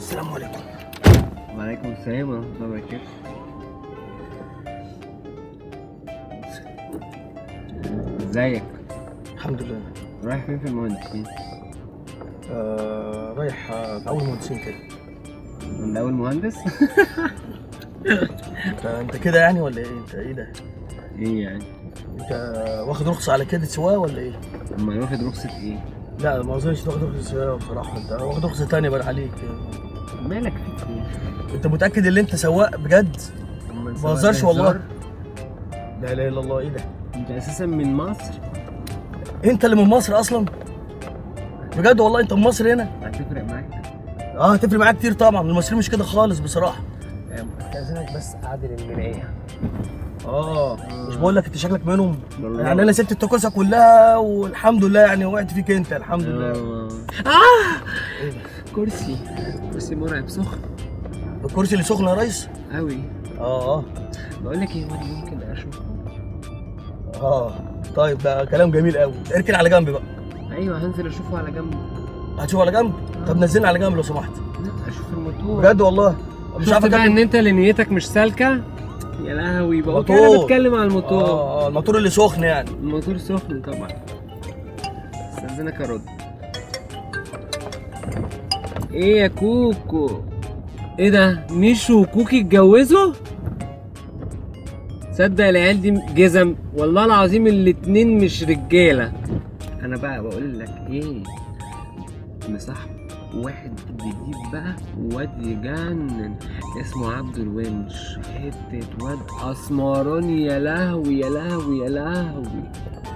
السلام عليكم وعليكم السلام ورحمة الله وبركاته ازيك؟ الحمد لله رايح فين في المهندسين؟ آه رايح آه، في اول مهندسين كده عند أول مهندس؟ انت انت كده يعني ولا ايه انت ايه ده ايه يعني؟ انت واخد رخصه على كده سواقه ولا ايه أما واخد رخصة ايه؟ لا ما اظنش تاخد رخصه سواقه بصراحه انت واخد رخصه تانية بقى عليك مالك فيك ايه؟ انت متاكد ان انت سواق بجد أما ما سواء بهزرش ده والله هزار؟ لا اله الا الله ايه ده انت اساسا من مصر انت اللي من مصر اصلا بجد والله انت من مصر هنا هتفرق معاك اه هتفرق معاك كتير طبعا المصريين مش كده خالص بصراحه استاذنك بس اعدل المرايه اه مش بقول لك انت شكلك منهم والله. يعني انا سبت التكوسه كلها والحمد لله يعني وقعت فيك انت الحمد لله اه ايه ده كرسي كرسي مرعب سخن الكرسي اللي سخن يا ريس قوي اه اه بقول لك ايه هو انا ممكن اشوفه اه طيب ده كلام جميل قوي اركن على جنب بقى ايوه هنزل اشوفه على جنب هتشوف على جنب طب نزلنا على جنب لو سمحت لا اشوف الموتور بجد والله مش شفت عارف بقى أكمل. ان انت اللي نيتك مش سالكه يا لهوي بقى موتور. انا بتكلم على الموتور اه اه الموتور اللي سخن يعني الموتور سخن طبعا استاذنك ارد ايه يا كوكو ايه ده ميشو وكوكي اتجوزوا تصدق العيال دي جزم والله العظيم الاتنين مش رجاله انا بقى بقول لك ايه مصاحب واحد جديد بقى واد يجنن اسمه عبد الونش حتة واد اسمراني يا لهوي يا لهوي يا لهوي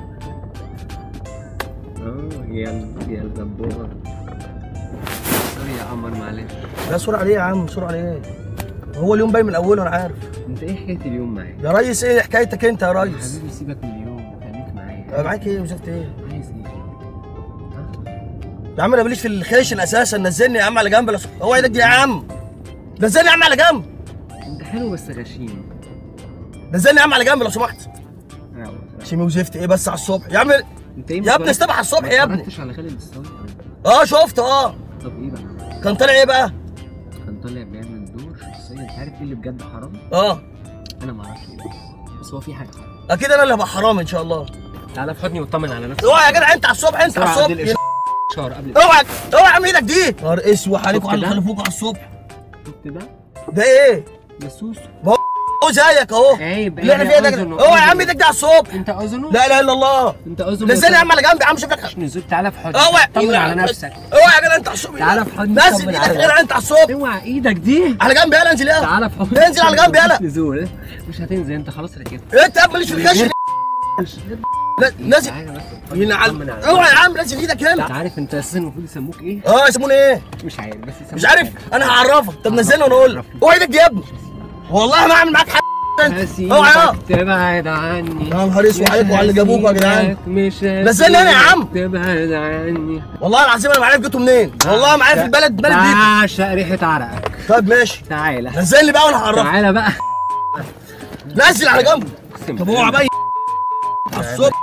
اه يا يا الجبار سوري يا قمر معلش لا صور عليه يا عم صور عليه هو اليوم باين من اوله انا عارف انت ايه حكايه اليوم معايا؟ يا ريس ايه حكايتك انت يا يا ريس حبيبي سيبك من اليوم خليك معايا آه، معاك ايه وشفت ايه عايز ايه؟ ها؟ يا عم انا ماليش في الخيشن اساسا نزلني يا عم على جنب لو سمحت. هو ايدك دي يا عم نزلني يا عم على جنب انت حلو بس غشيم نزلني يا عم على جنب لو سمحت أيوة. شيمي وزفت ايه بس على الصبح يا عم انت ايه يا ابني استبح على الصبح يا ما ابني اتفرجتش على خالد الصاوي اه شفت اه طب ايه بقى؟ كان طالع ايه بقى كان طالع بيعمل دور شخصيه انت عارف ايه اللي بجد حرام؟ اه انا ما اعرفش ايه بس هو في حاجه حرام اكيد انا اللي هبقى حرام ان شاء الله تعالى في حضني واطمن على نفسك اوعى يا جدع انت على الصبح انت على بسرعة قبل الصبح الاشاره قبل اوعى اوعى يا عم ايدك دي نهار اسود عليك شفت وعلى ده؟ اللي خلفوك على الصبح شفت ده؟ ده ايه ده سوسو هو زيك اهو عيب اللي احنا عيب فيها ده أذنه، كده. اوعى يا عم أذنه. ايدك دي على الصبح انت اذنه؟ لا اله الا الله انت اذنه نزلني يا عم على جنب يا عم شوف لك مش نزول تعالى في حضني اوعى طمن على نفسك اوعى يا جدع انت على الصبح تعالى في حضني نزل طمن ايدك على يا جدع نفسك انت على الصبح اوعى ايدك دي على جنب يلا انزل يلا تعالى في حضني انزل على جنب يلا مفيش نزول مش هتنزل انت خلاص ركبت انت يا ابني ماليش في الخشن لا، نازل تعالى بس ينعل طمن على اوعى يا عم نزل ايدك انت هنا عارف انت اساسا المفروض يسموك ايه؟ اه يسموني ايه مش عارف بس يسموك مش عارف انا هعرفك طب نزلني وانا اقول لك اوعى ايدك دي يا ابني والله ما اعمل معاك حاجه اوعى يا هسيبك تبعد عني يا نهار اسود عليكم وعلى اللي جابوكوا يا جدعان هسيبك، مش نزلني انا يا عم. هسيبك تبعد عني والله العظيم انا ما عارف جيتوا منين والله ما عارف البلد بلد دي بعشق ريحة عرقك طب ماشي تعالى نزلني بقى وانا هعرفك تعالى بقى نزل على جنب اقسم طب بالله. اوعى بقى على الصبح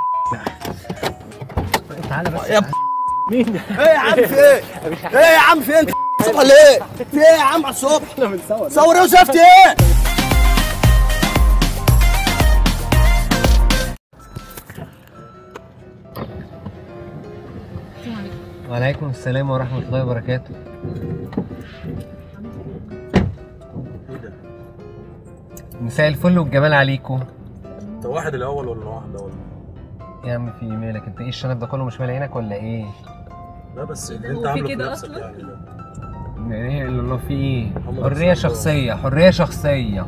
تعالى بس يا ب- ايه يا عم في ايه؟ ايه يا عم في ايه؟ انت الصبح ولا ايه؟ في ايه يا عم على الصبح؟ احنا بنصور صور ايه وشفت ايه؟ وعليكم السلام ورحمة الله وبركاته ايه ده؟ مساء الفل والجمال عليكم انت واحد الاول ولا واحده ولا يا عم في إيه مالك انت ايه الشنب ده كله مش مال عينك ولا ايه؟ لا بس اللي هو انت في عامله في كده نفسك أصلاً؟ يعني ده. لا اله الا الله في ايه؟ محمد حرية رسول الله. شخصية حرية شخصية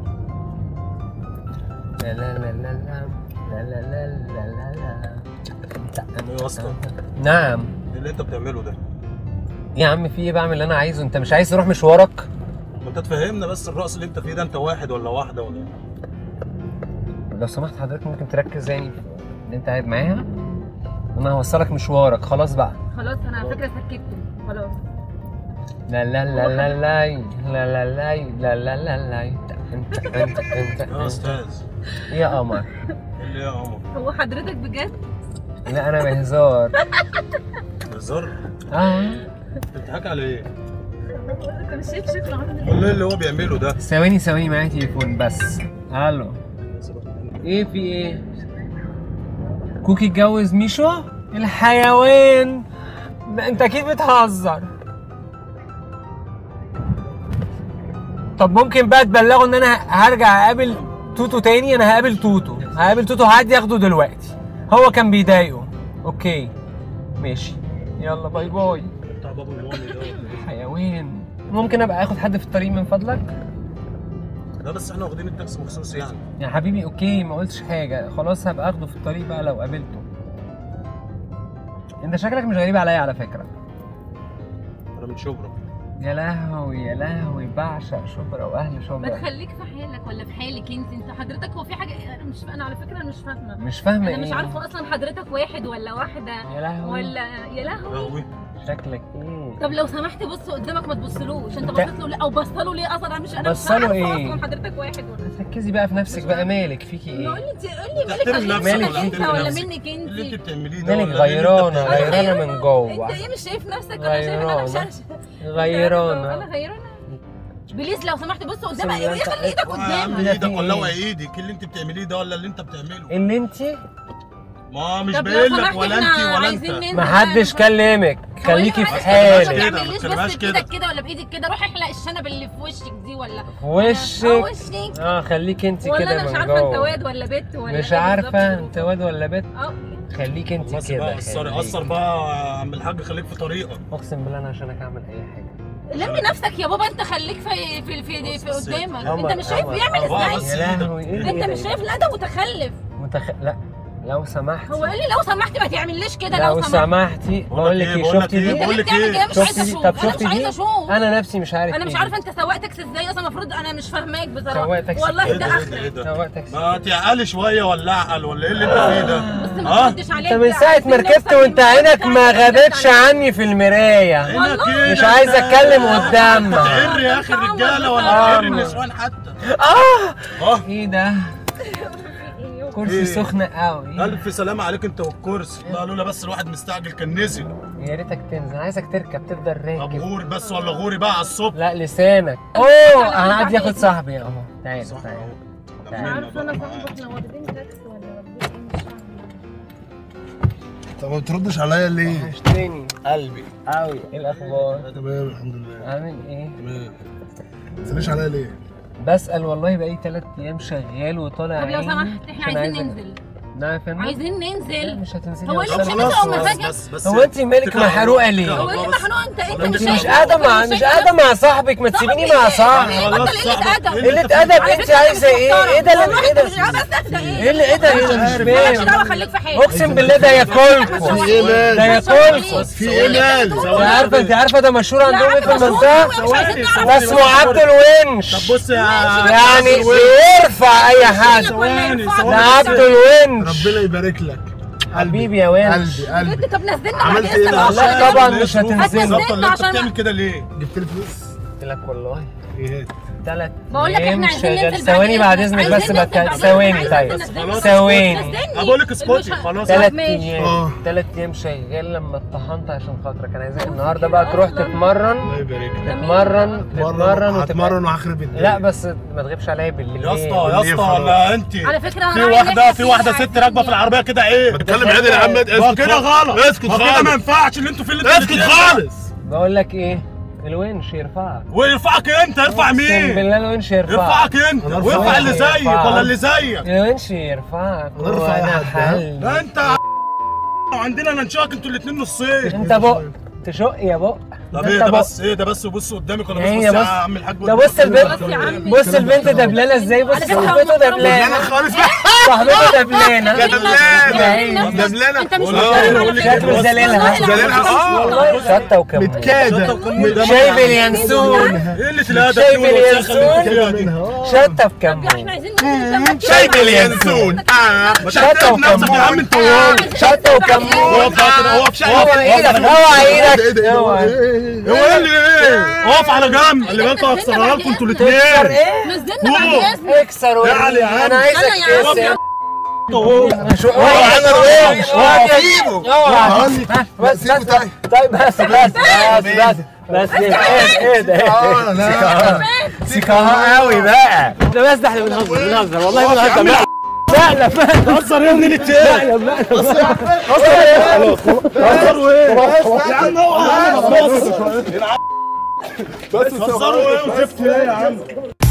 لا لا لا لا لا لا لا لا لا لا ايه اصلا؟ نعم ايه اللي انت بتعمله ده؟ يا عم في ايه بعمل اللي انا عايزه انت مش عايز تروح مشوارك ما انت تفهمنا بس الرقص اللي انت فيه ده انت واحد ولا واحده ولا ايه؟ لو سمحت حضرتك ممكن تركز يعني في ان انت قاعد معاها انا هوصلك مشوارك خلاص بقى خلاص انا على فكره سكتته خلاص لا لا لا لا لا لا لا لا لا لا لا لا انت انت انت يا انت استاذ يا قمر ايه اللي يا قمر؟ هو حضرتك بجد لا انا بهزار هزار؟ اه انت بتضحك على ايه؟ انت مش شايف شكله عامل والله اللي هو بيعمله ده ثواني ثواني معايا تليفون بس الو ايه في ايه كوكي اتجوز ميشو الحيوان ده انت اكيد بتهزر طب ممكن بقى تبلغوا ان انا هرجع اقابل توتو تاني انا هقابل توتو هقابل توتو هعدي ياخده دلوقتي هو كان بيضايقه اوكي ماشي يلا باي باي بتاع بابا الوالي ده ولا إيه؟ حيوان ممكن ابقى اخد حد في الطريق من فضلك لا بس احنا واخدين التاكسي مخصوص يعني يا حبيبي اوكي ما قلتش حاجه خلاص هبقى اخده في الطريق بقى لو قابلته انت شكلك مش غريب عليا على فكره انا من شبرا يا لهوي يا لهوي بعشق شبرا واهل ما شبرا تخليك في حالك ولا في حالك انت انت حضرتك هو في حاجه انا مش انا على فكره مش فاهمه مش فاهمه انا ايه مش عارفه اصلا حضرتك واحد ولا واحده يا لهوي ولا يا لهوي قوي شكلك ايه طب لو سمحت بص قدامك ما تبصلوش انت انت- بصيت له ليه او بص له ليه اصلا انا مش انا مش بص له عارفه ايه؟ اصلا حضرتك واحد ولا ركزي بقى في نفسك بقى مالك فيكي قول ايه لي انت قول لي مالك تحترم عشان نفسك انت ولا ولا تحترم نفسك؟ منك اللي انت انت بتعمليه ده مالك ولا اللي انت غيرانه بتعمله؟ أنا غيرانه غيرانة. من جوه انت ايه مش شايف نفسك وانا شايف ان انا مش غيرانة. عارفة. غيرانه انا غيرانه بليز لو سمحت بص قدامك ثانية، ايه انت- خلي ايدك آه يا عم قدامك ده ايدك في ولا ايه؟ هو ايدك اللي انت بتعمليه ده ولا اللي انت بتعمله اللي انت ما مش طب لو باين لك سمحت ولا احنا انت ولا عايزين انت ننزل محدش بقى. كلمك خليكي في ما حالك كده، ما تعمليش تتكلمهاش بس كده. بايدك كده ولا بايدك كده روح احلق الشنب اللي في وشك دي ولا في اه وشك وشك اه خليكي انت ولا كده انا مش من عارفه انت جوه واد ولا بنت ولا مش ايه عارفه بالظبط. انت واد ولا بنت اه خليك انت بس كده بقى قصر خليك. قصر بقى يا عم الحاج خليك في طريقك اقسم بالله انا عشانك اعمل اي حاجه لم نفسك يا بابا انت خليك في في في, في بص، قدامك قمر، انت مش شايف قمر، بيعمل قمر. بس ازاي يا ايدك. لهوي ايه انت ده؟ مش شايف لا ده متخلف متخ... لا لو سمحتي هو قال لي لو سمحت ما تعمليش كده لو لو سمحت سمحتي بقول لك ايه، ايه بقول لك شفتي ايه، دي بقول انت لك اللي بتعمل كده مش شفتي عايزه دي اشوف طب انا شفتي مش عايزه دي اشوف انا نفسي مش عارف انا مش ايه عارفه انت سوقتك ازاي اصلا المفروض انا مش فاهماك بصراحه سوقتك والله ايه ده ده ايه ده اخرك ايه ده سوقتك ما تعقلي شويه ولا اعقل ولا ايه اللي انت فيه ده بس ما ها تردش عليك انت من ساعه ما ركبت وانت عينك ما غابتش عني في المرايه عينك ايه مش ده عايز انت- اتكلم انت قدامك تعر يا اخي الرجاله ولا آه. تعر النسوان حتى اه اه ايه ده كرسي ايه؟ سخن قوي الف سلامه عليك انت والكرسي لا لولا بس الواحد مستعجل كان نزل يا ريتك تنزل عايزك تركب تفضل طب راكب غوري بس ولا غوري بقى على الصبح لا لسانك اوه انا قاعد ياخد صاحبي اهو تعالى صح تعالى اهو مش تعالى. عارفه انا صاحبك لو واخدين تاكس ولا واخدين ايه مش فاهمه طب ما بتردش عليا ليه؟ وحشتني قلبي قوي ايه الاخبار تمام الحمد لله عامل ايه تمام ما تسالنيش عليا ليه؟ بسال والله بقالي ثلاث ايام شغال وطالع طب لو عيني سمحت احنا عشان عايزين عايزك- ننزل نعم يا فندم عايزين لا ننزل مش هتنزلي هو يا ليه أستاذ. مش خلاص هو بس مزاجك؟ بس بس هو انت مالك محروقه ليه؟ هو ايه اللي محروق انت انت انت مش مش شايف مش قاعده مع مش قاعده مع صاحبك ما تسيبيني مع صاحبي خلاص بطل قلة صاحبك. أدب. ايه اللي قلة انت ادب فيه؟ انت عايزه ايه؟ ايه ده اللي- ايه ده؟ مش عارفه بس ده ايه ايه اللي ايه ده ايه ده مش مالكش دعوه فاهم خليك في حالك اقسم بالله ده ياكلكم في ايه ده مال؟ ياكلكم في ايه مال؟ انت عارفه انت عارفه ده مشهور عندهم ايه في المنطقه؟ ثواني ده اسمه عبد الونش طب بص يا يعني بيرفع اي حد ثواني ده ثواني عبد الونش ربنا يبارك لك حبيبي يا ونش قلبي قلبي طب نزلنا عملت بعد ايه إذنك. بقى؟ لا طبعا مش بالظبط هتنزلي اللي انت عشان- بتعمل كده ليه؟ جبت لي فلوس؟ قلت لك والله ايه هات ثلاث بقول لك احنا عايزين شغال ننزل بعد ثواني بعد إذنك. اذنك عايزين بس ننزل بك بعد ثواني إذنك. طيب عايزين ننزل. ثواني نزلني. بقول لك اسكتي مش- خلاص ثلاث ماشي. ايام اه. ثلاث ايام شغال لما اتطحنت عشان خاطرك انا عايزك النهارده بقى تروح تتمرن الله يبارك لك تتمرن تتمرن هتمرن وتبقى وهخرب الدنيا لا بس ما تغيبش عليا بالليل يا اسطى يا ليه اسطى خلاص؟ ولا انت على فكره أنا في عايز واحده نحكي في واحده فيها. ست راكبه في العربيه كده ايه بتكلم عادل يا عم ما اسكت كده غلط اسكت ما كده ما خالص ينفعش اللي انتوا فيه اللي اسكت خالص بقول لك ايه الونش يرفعك ويرفعك انت ارفع اقسم مين؟ بالله الونش يرفعك يرفعك انت أنا أرفع ويرفع اللي واحد. زيك يرفعك. ولا اللي زيك الونش يرفعك أنا أرفع وانا واحد، ها؟ حل ده انت وعندنا ننشاك انتوا الاثنين نصين انت بق تشق يا بق طب ده ايه انت ده بق. بس ايه ده بس وبص قدامك ولا هي بص بص يا بص- عم الحاج ده بص البنت بص يا عمي. بص البنت دبلانه ازاي بص على فكرة صاحبته هم- دبلانه انا خالص بقى صاحبته دبلانه يا دبلانة. ده دبلانة. انت مش والله مقتنع بقول على لك فكرة. شكله زليلها زليلها اه والله شطه وكمون متكادة شايف اليانسون ايه اللي الادب شايف دي والوساخة اللي انتوا اليانسون؟ فيها دي؟ منها اه شطه احنا بكمون عايزين ننزل. شايف اليانسون اه ما شطه تعترف نفسك يا عم وكمون انت وهو شطه وكمون اقف بقى كده اقف اوعى ايدك اوعى ايدك اوعى هو ايه اللي ايه؟ اقف على جنب اللي بالكم هكسرها لكم انتوا تكسر الاثنين ايه نزلنا بعد فوق. اذنك اكسر تعالى يا وريني عم. انا عايزك استنى يا عم. تكسر شو هو عمل ايه؟ سيبه بس بس طيب بس بس بس بس بس ايه ده اه لا سيكاها قوي بقى ده بس ده احنا بنهزر بنهزر والله بنهزر لا لا لا هزر يا ابني التاني لا لا هزروا ايه يا عم اوعى بس هزروا ايه وزفت ايه يا عم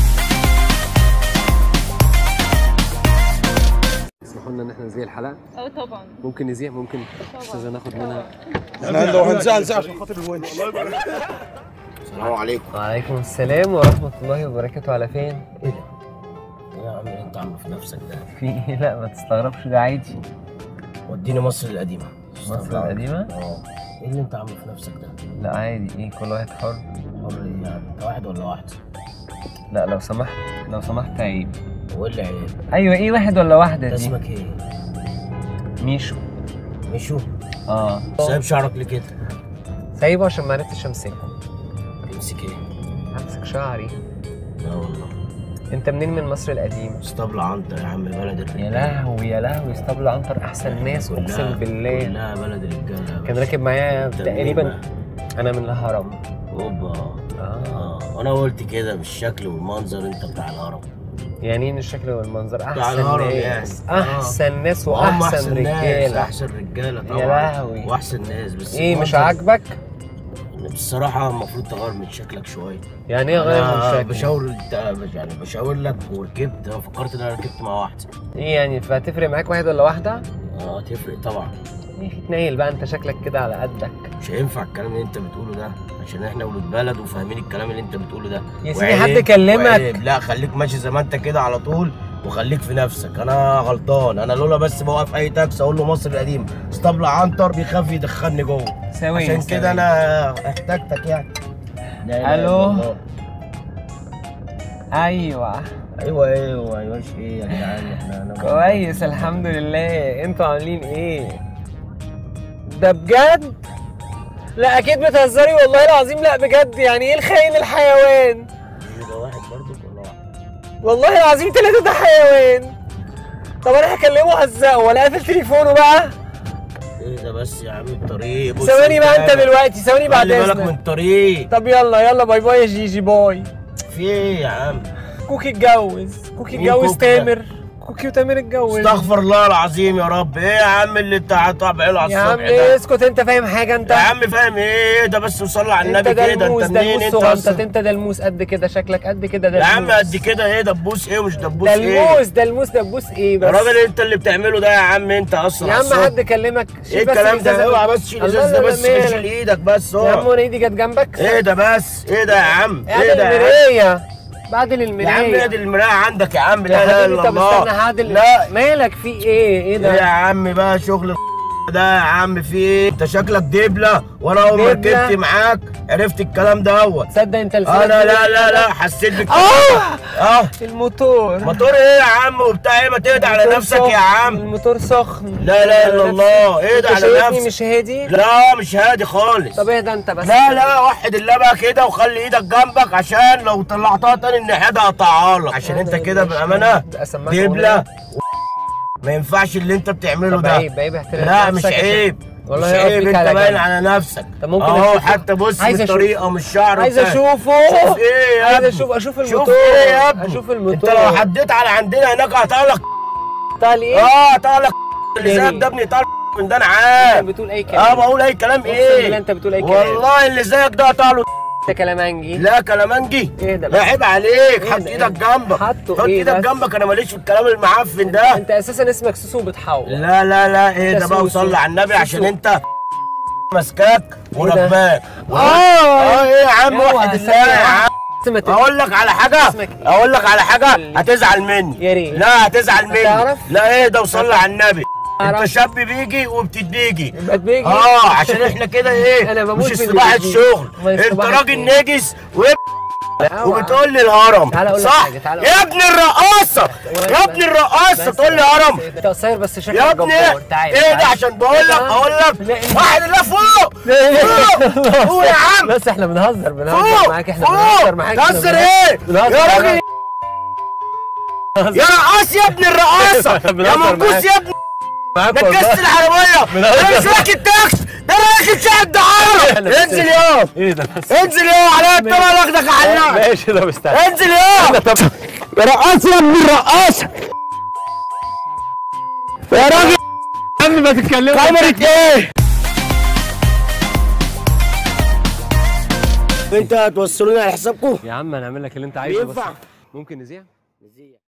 اسمحوا لنا ان احنا نزيل الحلقه اه طبعا ممكن نزيح ممكن استاذه ناخد منها احنا لو هنزعل نزعل عشان خاطر الونش السلام عليكم وعليكم السلام ورحمه الله وبركاته على فين ايه ده ايه يا عم اللي انت عامله في نفسك ده في ايه لا ما تستغربش ده عادي وديني مصر القديمه مصر القديمة؟ اه ايه اللي انت عامله في نفسك ده لا عادي ايه كل واحد حر حر ايه يعني انت واحد ولا واحده لا لو سمحت لو سمحت عيب وايه اللي عيب ايوه ايه واحد ولا واحده انت دي اسمك ايه ميشو مشو اه سايب شعرك ليه كده سايبه عشان ما عرفتش امسكه تمسك ايه امسك شعري لا والله انت منين من مصر القديمه اسطبل عنتر يا عم بلد الرجاله يا لهوي يا لهوي اسطبل عنتر احسن ناس كلها- اقسم بالله كلها بلد الرجاله يا كان باشا. راكب معايا انت تقريبا منين انا من الهرم بقى؟ اوبا اه اه وانا قلت كده بالشكل والمنظر انت بتاع الهرم يعني ايه الشكل والمنظر بتاع احسن الهرم ناس يعني. احسن ناس وهم واحسن ناس رجاله احسن رجاله طبعا يا لهوي. واحسن ناس بس ايه مش المنظر- عاجبك بصراحة المفروض تغير من شكلك شوية يعني ايه غير من أنا شكلي بشاور انت يعني بشاور لك وركبت انا فكرت ان انا ركبت مع واحدة ايه يعني فهتفرق معاك واحد ولا واحده اه تفرق طبعا يا اخي تنيل بقى انت شكلك كده على قدك مش هينفع الكلام اللي انت بتقوله ده عشان احنا ولاد بلد وفاهمين الكلام اللي انت بتقوله ده يا سيدي وعيب- حد كلمك. وعيب. لا خليك ماشي زي ما انت كده على طول وخليك في نفسك انا غلطان انا لولا بس بوقف اي تاكسي اقول له مصر القديم اسطبل عنتر بيخاف يدخلني جوه ثواني عشان ثواني. كده انا احتاجتك يعني لا إله إلا ألو؟ الله. ايوه ايوه ايوه ايوه ايه يا جدعان احنا أنا- كويس الحمد لله انتوا عاملين ايه ده بجد لا اكيد بتهزري والله العظيم لا بجد يعني ايه الخاين الحيوان إيه ده واحد برضه ولا واحد؟ والله العظيم ثلاثة ده حيوان طب انا هكلمه هزقه ولا قافل تليفونه بقى ايه ده بس يا عم الطريق بص ثواني بقى انت قدامك. دلوقتي ثواني بعد خلي بالك من اذنك الطريق طب يلا يلا باي باي يا جيجي باي في ايه يا عم كوكي اتجوز كوكي مين اتجوز كوكي ده؟ تامر كوكي وتامر اتجوز استغفر الله العظيم يا رب ايه يا عم اللي انت هتطبع له على يا عم الصبح ده اسكت انت فاهم حاجه انت يا عم فاهم ايه ده بس وصلي على انت النبي كده دلموس انت منين دلموس انت صغنطط اصلا انت دلموس قد كده شكلك قد كده دلموس يا عم قد كده ايه دبوس ايه ومش دبوس ايه دلموس دلموس دبوس ايه يا بس راجل انت اللي بتعمله ده يا عم انت اصلا يا على عم الصبح. حد كلمك ايه شيل بس الكلام الإزازة ده دي. اوعى بس شيل الله الازاز ده لا بس مالك. شيل ايدك بس يا عم اقعد وانا ايدي جت جنبك ايه ده بس ايه ده يا عم اعدل ايه ده يا عم المرايه بعدل يا عم المرايه ادي المرايه عندك يا عم يا لا لا حبيبي الا طب الله استنى هعدل لا مالك في ايه ايه ايه ده يا عم بقى شغل ده يا عم في ايه انت شكلك دبله وانا اول ما دبلة؟ ركبت معاك عرفت الكلام دوت تصدق انت لسانك انا كده؟ لا لا لا حسيت بالكلام اه اه الموتور موتور ايه يا عم وبتاع ايه ما تهدى على الموتور نفسك سخن. يا عم الموتور سخن لا لا الا الله ايه ده انت على شايفني نفسك مش هادي لا مش هادي خالص طب اهدى انت بس لا لا وحد الله بقى كده وخلي ايدك جنبك عشان لو طلعتها تاني الناحيه ده هقطعها لك عشان انت كده بامانه اسمعك دبله أغنية. ما ينفعش اللي انت بتعمله طب ده عيب عيب احترام لا مش نفسك عشان- عيب والله مش يقف عيب بيك انت على باين جنب. على نفسك طب ممكن اهو أشوفه؟ حتى بص عايز من أشوف. الطريقه ومن الشعر عايز وبتاع. اشوفه شوف ايه يا عايز ابني اشوف اشوف شوف الموتور ايه يا ابني اشوف انت الموتور لو حديت على عندنا هناك هطلق طال ايه اه هطلق اللي يعني- زيك ده ابني طلق من ده انا انت عارف بتقول اي كلام اه بقول اي كلام اقسم بالله ايه انت بتقول اي كلام والله اللي زيك ده طالع انت كلامنجي لا كلامنجي ايه ده لا بس؟ عيب عليك ايه حط ده؟ ايدك جنبك حطه حط ايه ايدك بس؟ جنبك انا ماليش في الكلام المعفن ده انت اساسا اسمك سوسو بتحور لا لا لا ايه انت ده بقى سوسو. وصلي على النبي سوسو. عشان انت ماسكاك ده؟ ورباك اه اه ايه يا عم اوعى واحد ثانية الله يا عم اسمك اقول لك على حاجه اسمك ايه؟ اقول لك على حاجه قول لي. هتزعل مني يا ريت. لا هتزعل مني هتعرف؟ لا ايه ده وصلي على النبي انت أعرف. شاب بيجي وبتتبيجي يبقى تبيجي اه عشان احنا كده ايه أنا بموت مش في استباحه البيجي. شغل أمال انت استباحة راجل إيه؟ نجس وب- اوعى. وبتقول لي الهرم تعالى أقول لك صح حاجة، تعالى يا ابن الرقاصه بس- يا ابن الرقاصه بس- تقول لي هرم انت قصير بس شكلك يا ابني جبار تعالى ايه ده تعالى. عشان بقول لك اقول لا، لك إيه. واحد الله فوق فوق فوق يا عم بس احنا بنهزر بنهزر فوق معاك احنا فوق بنهزر معاك احنا تهزر بنهزر. ايه بنهزر يا معاك. راجل يا رقاص يا ابن الرقاصه يا بنهزر منقوص معاك. يا ابن معاك ده والله. كست العربيه بنهزر انا مش معاك. راكب تاكس ده انا راكب شقه دعاره أنا انزل مستني. يا ايه ده بس انزل يا على الطبق اللي اخدك علقه ماشي ده مستني انزل يا طب يا رقاص يا ابن الرقاصه يا راجل قبل ما تتكلموا كاميرا ايه انت هتوصلوني على حسابكم يا عم هنعمل لك اللي انت عايزه بس بينفع ممكن نذيع